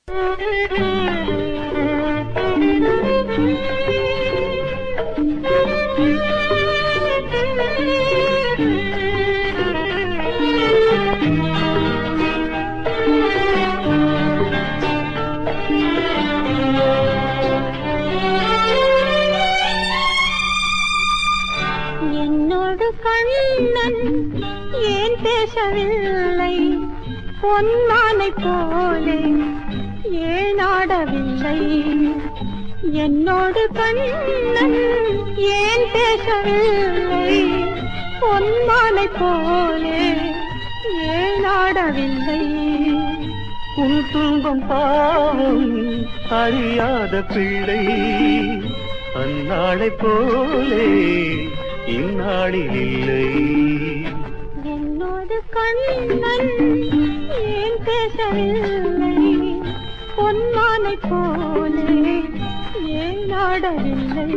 என்னோடு கண்ணன் ஏன் பேசவில்லை பொன்மானை போலே ஏன் ஆடவில்லை என்னோடு கண்ணன் ஏன் பேசவில்லை பொன்மானை போலே ஏன் ஆடவில்லை உன் துன்பம் பாவம் அறியாத பிள்ளை அந்நாளை போலே இந்நாளில் இல்லை என்னோடு கண்ணன் ஏன் பேசவில்லை பொன்மானை போலே ஏன் ஆடவில்லை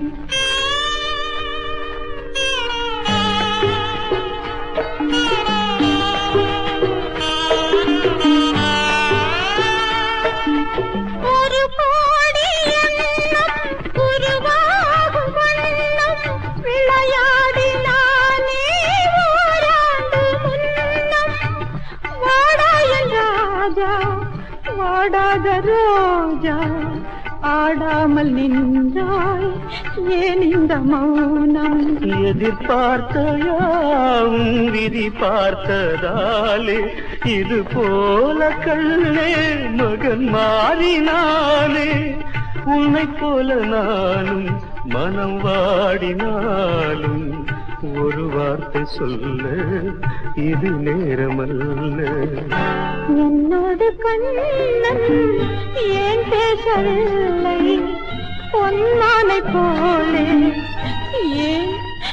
ஒரு கோடி எண்ணம் உருவாகும் வண்ணம் விளையாடினானே ஓராண்டு முன்னம் வாடாயன் ராஜா வாடாத ரோஜா ஆடாமல் நின்றாய் ஏன் இந்த மௌனம் எதிர்பார்த்த யாவும் விதி பார்த்ததாலே இது போல கண்ணே மகன் மாறினானே உன்னை போல நானும் மனம் வாடினாலும் ஒரு வார்த்தை சொல்ல இது நேரமல்ல என்னோடு கண்ணன் ஏன் பேசவில்லை பொன்மானை போலே ஏன்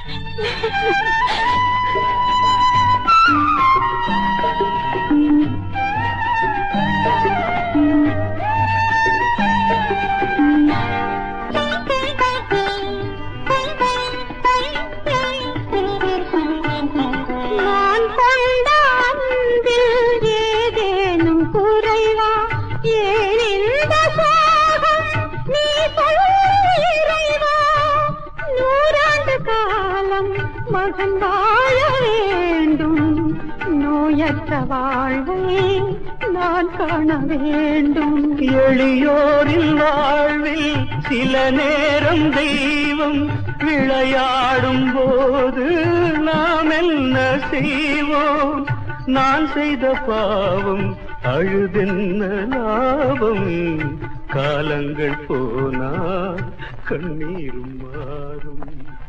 நான் கொண்ட அன்பில் ஏதேனும் குறைவா ஏன் இந்த சோகம் நீ சொல் இறைவா நூறாண்டு காலம் மகன் வாழ வேண்டும் நோயற்ற வாழ்வை நான் காண வேண்டும் எளியோரின் வாழ்வில் சில நேரம் தெய்வம் விளையாடும் போது நாம் என்ன செய்வோம் நான் செய்த பாவம் அழுதென்ன லாபம் காலங்கள் போனா கண்ணீரும் மாறும்